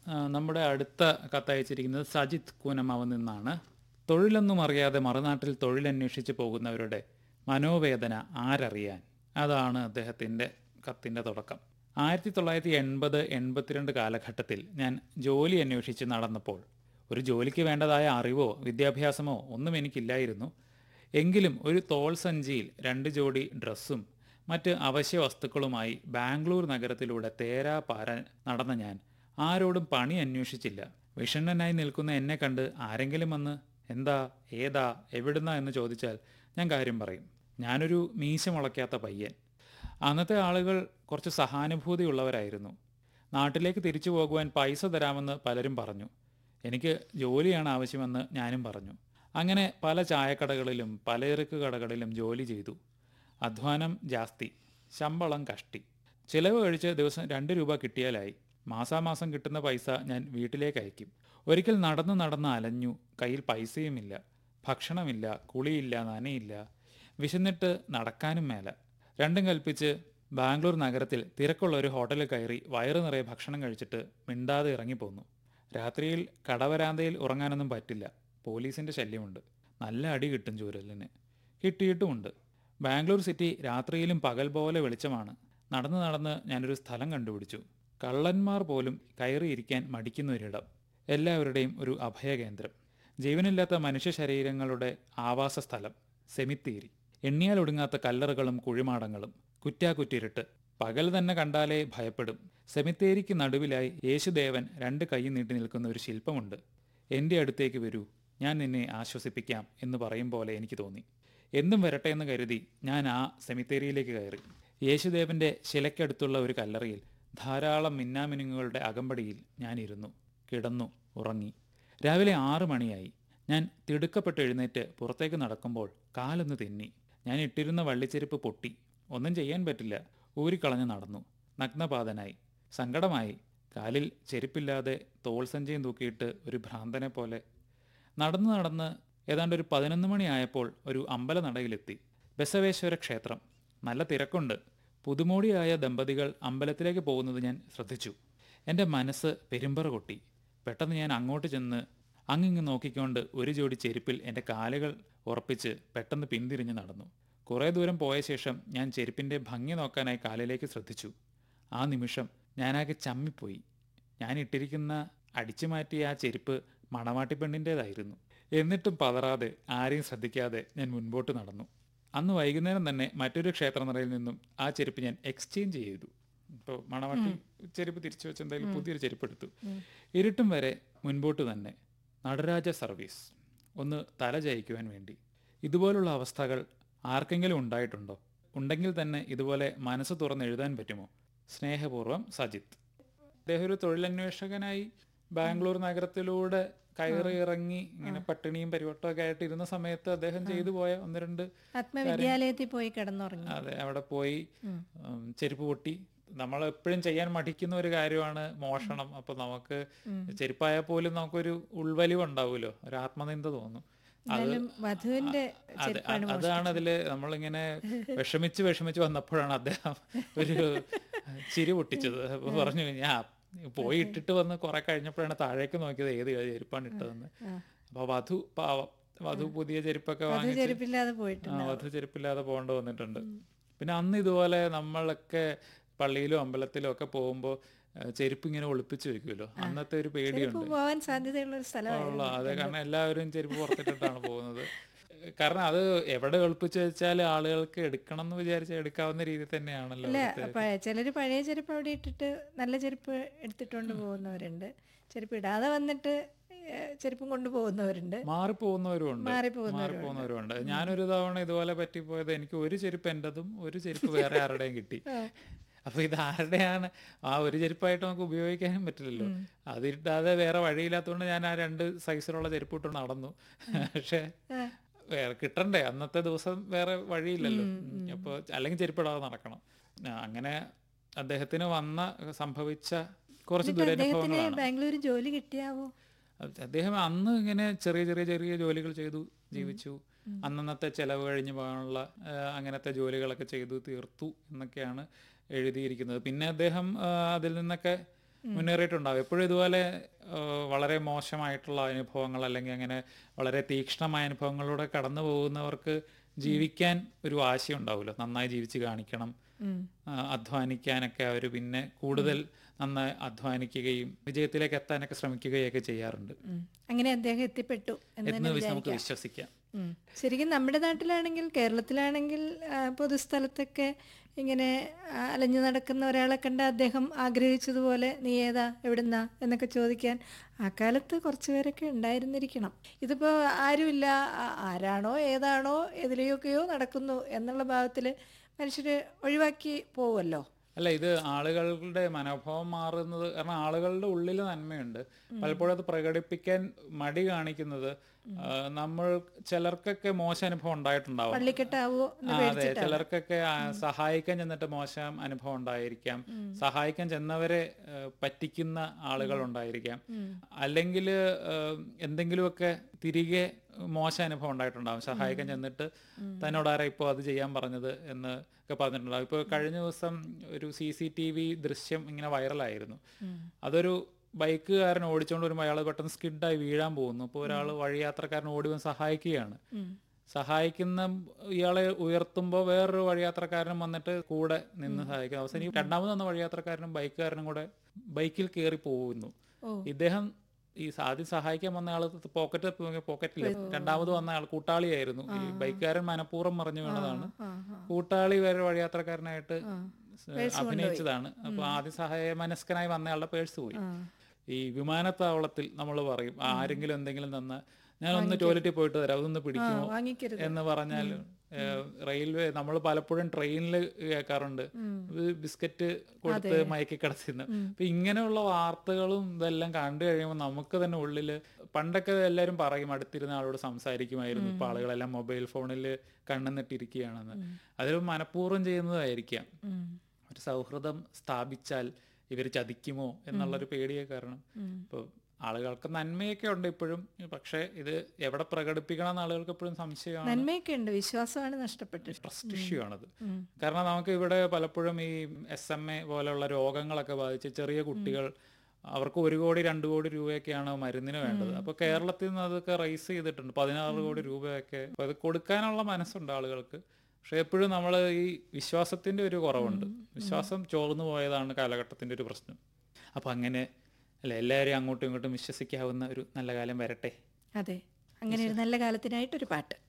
ആ, നമ്മുടെ അടുത്ത കത്തയച്ചിരിക്കുന്നത് സജിത് കൂനമാവ് നിന്നാണ് തൊഴിലൊന്നും അറിയാതെ മറുനാട്ടിൽ തൊഴിലന്വേഷിച്ച് പോകുന്നവരുടെ മനോവേദന ആരറിയാൻ അതാണ് അദ്ദേഹത്തിൻ്റെ കത്തിൻ്റെ തുടക്കം ആയിരത്തി തൊള്ളായിരത്തി എൺപത് എൺപത്തിരണ്ട് കാലഘട്ടത്തിൽ ഞാൻ ജോലി അന്വേഷിച്ച് നടന്നപ്പോൾ ഒരു ജോലിക്ക് വേണ്ടതായ അറിവോ വിദ്യാഭ്യാസമോ ഒന്നും എനിക്കില്ലായിരുന്നു എങ്കിലും ഒരു തോൾ സഞ്ചിയിൽ രണ്ട് ജോഡി ഡ്രസ്സും മറ്റ് അവശ്യ വസ്തുക്കളുമായി ബാംഗ്ലൂർ നഗരത്തിലൂടെ തേരാ പാര നടന്ന ഞാൻ ആരോടും പണി അന്വേഷിച്ചില്ല വിഷണ്ണനായി നിൽക്കുന്ന എന്നെ കണ്ട് ആരെങ്കിലും വന്ന് എന്താ ഏതാ എവിടുന്ന എന്ന് ചോദിച്ചാൽ ഞാൻ കാര്യം പറയും ഞാനൊരു മീശ മുളയ്ക്കാത്ത പയ്യൻ അന്നത്തെ ആളുകൾ കുറച്ച് സഹാനുഭൂതിയുള്ളവരായിരുന്നു നാട്ടിലേക്ക് തിരിച്ചു പോകുവാൻ പൈസ തരാമെന്ന് പലരും പറഞ്ഞു എനിക്ക് ജോലിയാണ് ആവശ്യമെന്ന് ഞാനും പറഞ്ഞു അങ്ങനെ പല ചായക്കടകളിലും പലചരക്ക് കടകളിലും ജോലി ചെയ്തു അധ്വാനം ജാസ്തി ശമ്പളം കഷ്ടി ചിലവ് കഴിച്ച് ദിവസം രണ്ട് രൂപ കിട്ടിയാലായി മാസാമാസം കിട്ടുന്ന പൈസ ഞാൻ വീട്ടിലേക്ക് അയക്കും ഒരിക്കൽ നടന്ന് നടന്ന് അലഞ്ഞു കയ്യിൽ പൈസയുമില്ല ഭക്ഷണമില്ല കുളിയില്ല നനയില്ല വിശന്നിട്ട് നടക്കാനും മേല രണ്ടും കൽപ്പിച്ച് ബാംഗ്ലൂർ നഗരത്തിൽ തിരക്കുള്ള ഒരു ഹോട്ടലിൽ കയറി വയറു നിറയെ ഭക്ഷണം കഴിച്ചിട്ട് മിണ്ടാതെ ഇറങ്ങിപ്പോന്നു രാത്രിയിൽ കടവരാന്തയിൽ ഉറങ്ങാനൊന്നും പറ്റില്ല പോലീസിന്റെ ശല്യമുണ്ട് നല്ല അടി കിട്ടും ചൂരലിന് കിട്ടിയിട്ടുമുണ്ട് ബാംഗ്ലൂർ സിറ്റി രാത്രിയിലും പകൽ പോലെ വെളിച്ചമാണ് നടന്ന് നടന്ന് ഞാനൊരു സ്ഥലം കണ്ടുപിടിച്ചു കള്ളന്മാർ പോലും കയറിയിരിക്കാൻ മടിക്കുന്ന ഒരിടം എല്ലാവരുടെയും ഒരു അഭയകേന്ദ്രം ജീവനില്ലാത്ത മനുഷ്യ ശരീരങ്ങളുടെ ആവാസ സ്ഥലം സെമിത്തേരി എണ്ണിയാൽ ഒടുങ്ങാത്ത കല്ലറുകളും കുഴിമാടങ്ങളും കുറ്റാകുറ്റിരുട്ട് പകൽ തന്നെ കണ്ടാലേ ഭയപ്പെടും സെമിത്തേരിക്ക് നടുവിലായി യേശുദേവൻ രണ്ട് കൈ നീട്ടി നിൽക്കുന്ന ഒരു ശില്പമുണ്ട് എൻ്റെ അടുത്തേക്ക് വരൂ ഞാൻ നിന്നെ ആശ്വസിപ്പിക്കാം എന്ന് പറയും പോലെ എനിക്ക് തോന്നി എന്തും വരട്ടെ എന്ന് കരുതി ഞാൻ ആ സെമിത്തേരിയിലേക്ക് കയറി യേശുദേവന്റെ ശിലയ്ക്കടുത്തുള്ള ഒരു കല്ലറയിൽ ധാരാളം മിന്നാമിനുങ്ങുകളുടെ അകമ്പടിയിൽ ഞാൻ ഇരുന്നു കിടന്നു ഉറങ്ങി രാവിലെ ആറു മണിയായി ഞാൻ തിടുക്കപ്പെട്ട് എഴുന്നേറ്റ് പുറത്തേക്ക് നടക്കുമ്പോൾ കാലൊന്ന് തെന്നി ഞാൻ ഇട്ടിരുന്ന വള്ളിച്ചെരുപ്പ് പൊട്ടി ഒന്നും ചെയ്യാൻ പറ്റില്ല ഊരിക്കളഞ്ഞ് നടന്നു നഗ്നപാതനായി സങ്കടമായി കാലിൽ ചെരുപ്പില്ലാതെ തോൾ സഞ്ചയം തൂക്കിയിട്ട് ഒരു ഭ്രാന്തനെ പോലെ നടന്ന് നടന്ന് ഏതാണ്ട് ഒരു പതിനൊന്ന് മണിയായപ്പോൾ ഒരു അമ്പലനടയിലെത്തി ബസവേശ്വര ക്ഷേത്രം നല്ല തിരക്കുണ്ട് പുതുമോടിയായ ദമ്പതികൾ അമ്പലത്തിലേക്ക് പോകുന്നത് ഞാൻ ശ്രദ്ധിച്ചു എൻ്റെ മനസ്സ് പെരുമ്പറ കൊട്ടി പെട്ടെന്ന് ഞാൻ അങ്ങോട്ട് ചെന്ന് അങ്ങിങ്ങ് നോക്കിക്കൊണ്ട് ഒരു ജോഡി ചെരുപ്പിൽ എൻ്റെ കാലുകൾ ഉറപ്പിച്ച് പെട്ടെന്ന് പിന്തിരിഞ്ഞ് നടന്നു കുറേ ദൂരം പോയ ശേഷം ഞാൻ ചെരുപ്പിൻ്റെ ഭംഗി നോക്കാനായി കാലിലേക്ക് ശ്രദ്ധിച്ചു ആ നിമിഷം ഞാനാകെ ചമ്മിപ്പോയി ഞാൻ ഇട്ടിരിക്കുന്ന അടിച്ചു മാറ്റിയ ആ ചെരുപ്പ് മണവാട്ടി പെണ്ണിൻ്റേതായിരുന്നു എന്നിട്ടും പതറാതെ ആരെയും ശ്രദ്ധിക്കാതെ ഞാൻ മുൻപോട്ട് നടന്നു അന്ന് വൈകുന്നേരം തന്നെ മറ്റൊരു ക്ഷേത്രനടയിൽ നിന്നും ആ ചെരുപ്പ് ഞാൻ എക്സ്ചേഞ്ച് ചെയ്തു ഇപ്പോൾ മണവാട്ടി ചെരുപ്പ് തിരിച്ചു വെച്ച് എന്തായാലും പുതിയൊരു ചെരുപ്പ് എടുത്തു ഇരുട്ടും വരെ മുൻപോട്ട് തന്നെ നടരാജ സർവീസ് ഒന്ന് തല ജയിക്കുവാൻ വേണ്ടി ഇതുപോലുള്ള അവസ്ഥകൾ ആർക്കെങ്കിലും ഉണ്ടായിട്ടുണ്ടോ ഉണ്ടെങ്കിൽ തന്നെ ഇതുപോലെ മനസ്സ് തുറന്ന് എഴുതാൻ പറ്റുമോ സ്നേഹപൂർവ്വം സജിത്ത് അദ്ദേഹം ഒരു തൊഴിലന്വേഷകനായി ബാംഗ്ലൂർ നഗരത്തിലൂടെ കയറി ഇറങ്ങി ഇങ്ങനെ പട്ടിണിയും പരിവട്ടവും ഒക്കെ ആയിട്ട് ഇരുന്ന സമയത്ത് അദ്ദേഹം ചെയ്തു പോയ ഒന്ന് രണ്ട് ആത്മവിദ്യാലയത്തിൽ പോയി കിടന്നുറങ്ങി അതെ അവിടെ പോയി ഉം, ചെരുപ്പ് പൊട്ടി നമ്മൾ എപ്പോഴും ചെയ്യാൻ മടിക്കുന്ന ഒരു കാര്യമാണ് മോഷണം അപ്പൊ നമുക്ക് ചെരുപ്പായാൽ പോലും നമുക്കൊരു ഉൾവലിവ് ഉണ്ടാവുമല്ലോ ഒരു ആത്മനിന്ദ തോന്നും അത് എന്നാലും വധുവിന്റെ അതെ അത് അതാണ് അതില് നമ്മളിങ്ങനെ വിഷമിച്ച് വിഷമിച്ച് വന്നപ്പോഴാണ് അദ്ദേഹം ഒരു ചിരി പൊട്ടിച്ചത് അപ്പൊ പറഞ്ഞു ഞാൻ പോയി ഇട്ടിട്ട് വന്ന് കുറെ കഴിഞ്ഞപ്പോഴാണ് താഴേക്ക് നോക്കിയത് ഏത് ചെരുപ്പാണ് ഇട്ടതെന്ന് അപ്പൊ വധു പാവം വധു പുതിയ ചെരുപ്പൊക്കെ വധു വാങ്ങി ചെരുപ്പില്ലാതെ പോയിട്ട് ആ, വധു ചെരുപ്പില്ലാതെ പോകേണ്ടി വന്നിട്ടുണ്ട് പിന്നെ അന്ന് ഇതുപോലെ നമ്മളൊക്കെ പള്ളിയിലും അമ്പലത്തിലും ഒക്കെ പോകുമ്പോൾ ചെരുപ്പ് ഇങ്ങനെ ഒളിപ്പിച്ച് വെക്കുമല്ലോ അന്നത്തെ ഒരു പേടിയുണ്ട് ചെരുപ്പ് പോവാൻ സാധ്യതയുള്ള ഒരു സ്ഥലമായിരുന്നു ഉള്ള അതെ കാരണം എല്ലാവരും ചെരുപ്പ് പുറത്തിട്ടിട്ടാണ് പോകുന്നത് കാരണം അത് എവിടെ ഒളിപ്പിച്ച് വെച്ചാൽ ആളുകൾക്ക് എടുക്കണം എന്ന് വിചാരിച്ചാൽ എടുക്കാവുന്ന രീതി തന്നെയാണല്ലോ അല്ല അവിടുത്തെ. പ- ചിലര് പഴയ ചെരുപ്പ് അവിടെ ഇട്ടിട്ട് നല്ല ചെരുപ്പ് എടുത്തിട്ടുണ്ട് പോകുന്നവരുണ്ട് ചെരുപ്പ് ഇടാതെ വന്നിട്ട് ഏഹ്, ചെരുപ്പും കൊണ്ടുപോകുന്നവരുണ്ട് മാറിപ്പോകുന്നവരും ഉണ്ട് മാറിപ്പോകുന്നവരും മാറിപ്പോകുന്നവരും ഉണ്ട് ഞാനൊരു തവണ ഇതുപോലെ പറ്റിപ്പോയത് എനിക്ക് ഒരു ചെരുപ്പ് എൻ്റെതും ഒരു ചെരുപ്പ് വേറെ ആരുടെയും കിട്ടി അപ്പൊ ഇത് ആരുടെയാണ് ആ ഒരു ചെരുപ്പായിട്ട് നമുക്ക് ഉപയോഗിക്കാനും പറ്റില്ലല്ലോ അതിട്ടാതെ വേറെ വഴിയില്ലാത്തതുകൊണ്ട് ഞാൻ ആ രണ്ട് സൈസിലുള്ള ചെരുപ്പ് ഇട്ട് നടന്നു പക്ഷെ വേറെ കിട്ടണ്ടേ അന്നത്തെ ദിവസം വേറെ വഴിയില്ലല്ലോ അപ്പൊ അല്ലെങ്കിൽ ചെരുപ്പിടാതെ നടക്കണം ആ, അങ്ങനെ അദ്ദേഹത്തിന് വന്ന സംഭവിച്ച കുറച്ച് അദ്ദേഹത്തിന് ദുരനുഭവങ്ങളാണ് ബാംഗ്ലൂർ ജോലി കിട്ടിയാവോ അത് അദ്ദേഹം അന്ന് ഇങ്ങനെ ചെറിയ ചെറിയ ചെറിയ ജോലികൾ ചെയ്തു ജീവിച്ചു അന്നന്നത്തെ ചെലവ് കഴിഞ്ഞ് പോകാനുള്ള ആ, അങ്ങനത്തെ ജോലികളൊക്കെ ചെയ്തു തീർത്തു എന്നൊക്കെയാണ് എഴുതിയിരിക്കുന്നത് പിന്നെ അദ്ദേഹം ആ, അതിൽ നിന്നൊക്കെ മുന്നേറിയിട്ടുണ്ടാവും എപ്പോഴും ഇതുപോലെ ആ, വളരെ മോശമായിട്ടുള്ള അനുഭവങ്ങൾ അല്ലെങ്കിൽ അങ്ങനെ വളരെ തീക്ഷ്ണമായ അനുഭവങ്ങളിലൂടെ കടന്നു പോകുന്നവർക്ക് ജീവിക്കാൻ ഒരു വാശി ഉണ്ടാവുമല്ലോ നന്നായി ജീവിച്ച് കാണിക്കണം ആ, അധ്വാനിക്കാനൊക്കെ അവർ പിന്നെ കൂടുതൽ നന്നായി അധ്വാനിക്കുകയും വിജയത്തിലേക്ക് എത്താനൊക്കെ ശ്രമിക്കുകയൊക്കെ ചെയ്യാറുണ്ട് ഉം. അങ്ങനെ അദ്ദേഹം എത്തിപ്പെട്ടു എന്ന് എന്ന് തന്നെ വെച്ച് നമുക്ക് വിചാരിക്കാം വിശ്വസിക്കാം ഉം. ശരിക്കും നമ്മുടെ നാട്ടിലാണെങ്കിൽ കേരളത്തിലാണെങ്കിൽ ആ, പൊതുസ്ഥലത്തൊക്കെ ഇങ്ങനെ ആ, അലഞ്ഞു നടക്കുന്ന ഒരാളെ കണ്ട് അദ്ദേഹം ആഗ്രഹിച്ചതുപോലെ നീ ഏതാ എവിടുന്നാ എന്നൊക്കെ ചോദിക്കാൻ ആ കാലത്ത് കുറച്ച് പേരൊക്കെ ഉണ്ടായിരുന്നിരിക്കണം ഇതിപ്പോൾ ആരുമില്ല ആ- ആരാണോ ഏതാണോ എതിലെയൊക്കെയോ നടക്കുന്നു എന്നുള്ള ഭാവത്തിൽ മനുഷ്യർ ഒഴിവാക്കി പോവുമല്ലോ അല്ല ഇത് ആളുകളുടെ മനോഭാവം മാറുന്നത് കാരണം ആളുകളുടെ ഉള്ളിൽ നന്മയുണ്ട് പലപ്പോഴും അത് പ്രകടിപ്പിക്കാൻ മടി കാണിക്കുന്നത് ആ, നമ്മൾ ചിലർക്കൊക്കെ മോശം അനുഭവം ഉണ്ടായിട്ടുണ്ടാവും പള്ളിക്കെട്ടാവോ എന്ന് ആ, അതെ പേടിച്ചിട്ടാണ് ചിലർക്കൊക്കെ ആ, സഹായിക്കാൻ ചെന്നിട്ട് മോശം അനുഭവം ഉണ്ടായിരിക്കാം സഹായിക്കാൻ ചെന്നവരെ ആ, പറ്റിക്കുന്ന ആളുകൾ ഉണ്ടായിരിക്കാം അല്ലെങ്കിൽ എന്തെങ്കിലുമൊക്കെ തിരികെ മോശം അനുഭവം ഉണ്ടായിട്ടുണ്ടാവും സഹായിക്കാൻ ചെന്നിട്ട് തന്നോടാരാ ഇപ്പോൾ അത് ചെയ്യാൻ പറഞ്ഞത് എന്ന് ഒക്കെ പറഞ്ഞിട്ടുണ്ടാവും ഇപ്പോൾ കഴിഞ്ഞ ദിവസം ഒരു സി സി ടി വി ദൃശ്യം ഇങ്ങനെ വൈറലായിരുന്നു അതൊരു ബൈക്കുകാരൻ ഓടിച്ചുകൊണ്ട് വരുമ്പോൾ അയാൾ പെട്ടെന്ന് സ്കിഡായി വീഴാൻ പോകുന്നു അപ്പോൾ ഒരാൾ വഴിയാത്രക്കാരൻ ഓടി വന്ന് സഹായിക്കുകയാണ് സഹായിക്കുന്ന ഇയാളെ ഉയർത്തുമ്പോൾ വേറൊരു വഴിയാത്രക്കാരനും വന്നിട്ട് കൂടെ നിന്ന് സഹായിക്കും അവസാനം ഈ രണ്ടാമത് വന്ന വഴിയാത്രക്കാരനും ബൈക്കുകാരനും കൂടെ ബൈക്കിൽ കയറി പോകുന്നു ഓ. ഇദ്ദേഹം ഈ ആദ്യം സഹായിക്കാൻ വന്ന ആള് പോക്കറ്റ് പോക്കറ്റില്ല രണ്ടാമത് വന്ന ആൾ കൂട്ടാളിയായിരുന്നു ഈ ബൈക്കുകാരൻ മനഃപൂർവ്വം മറിഞ്ഞു വീണതാണ് ആ, ആ. കൂട്ടാളി വേറെ വഴിയാത്രക്കാരനായിട്ട് അഭിനയിച്ചതാണ് അപ്പൊ ആദ്യം സഹായ മനസ്കനായി വന്നയാളുടെ പേഴ്സ് പോയി ഈ വിമാനത്താവളത്തിൽ നമ്മൾ പറയും ആരെങ്കിലും എന്തെങ്കിലും തന്ന ഞാൻ ഒന്ന് ടോയ്ലറ്റിൽ പോയിട്ട് തരാം അതൊന്ന് പിടിക്കുമോ വാങ്ങിക്കരുത് എന്ന് പറഞ്ഞാൽ ഏഹ്, റെയിൽവേ നമ്മൾ പലപ്പോഴും ട്രെയിനിൽ കേൾക്കാറുണ്ട് ഇത് ബിസ്ക്കറ്റ് കൊടുത്ത് മയക്കി കിടത്തിന്ന് അപ്പൊ ഇങ്ങനെയുള്ള വാർത്തകളും ഇതെല്ലാം കണ്ടു കഴിയുമ്പോൾ നമുക്ക് തന്നെ ഉള്ളില് പണ്ടൊക്കെ എല്ലാവരും പറയും അടുത്തിരുന്ന ആളോട് സംസാരിക്കുമായിരുന്നു ഇപ്പൊ ആളുകളെല്ലാം മൊബൈൽ ഫോണിൽ കണ്ണെന്നിട്ടിരിക്കുകയാണെന്ന് അതിൽ മനഃപൂർവ്വം ചെയ്യുന്നതായിരിക്കാം ഉം. ഒരു സൗഹൃദം സ്ഥാപിച്ചാൽ ഇവർ ചതിക്കുമോ എന്നുള്ളൊരു പേടിയെ കാരണം ഇപ്പോൾ ആളുകൾക്ക് നന്മയൊക്കെ ഉണ്ട് ഇപ്പോഴും പക്ഷേ ഇത് എവിടെ പ്രകടിപ്പിക്കണം എന്ന് ആളുകൾക്ക് എപ്പോഴും സംശയമാണ് നന്മയൊക്കെ ഉണ്ട് വിശ്വാസമാണ് നഷ്ടപ്പെട്ടത് ട്രസ്റ്റ് ഇഷ്യൂ ആണത് കാരണം നമുക്ക് ഇവിടെ പലപ്പോഴും ഈ എസ് എം എ പോലെയുള്ള രോഗങ്ങളൊക്കെ ബാധിച്ച് ചെറിയ കുട്ടികൾ അവർക്ക് ഒരു കോടി രണ്ട് കോടി രൂപയൊക്കെയാണ് മരുന്നിന് വേണ്ടത് അപ്പൊ കേരളത്തിൽ നിന്ന് അതൊക്കെ റൈസ് ചെയ്തിട്ടുണ്ട് പതിനാറ് കോടി രൂപയൊക്കെ അപ്പൊ അത് കൊടുക്കാനുള്ള മനസ്സുണ്ട് ആളുകൾക്ക് പക്ഷെ എപ്പോഴും നമ്മൾ ഈ വിശ്വാസത്തിന്റെ ഒരു കുറവുണ്ട് വിശ്വാസം ചോർന്നു പോയതാണ് കാലഘട്ടത്തിന്റെ ഒരു പ്രശ്നം അപ്പൊ അങ്ങനെ അല്ല എല്ലാവരെയും അങ്ങോട്ടും ഇങ്ങോട്ടും വിശ്വസിക്കാവുന്ന ഒരു നല്ല കാലം വരട്ടെ അതെ അങ്ങനെ ഒരു നല്ല കാലത്തിനായിട്ടൊരു പാട്ട്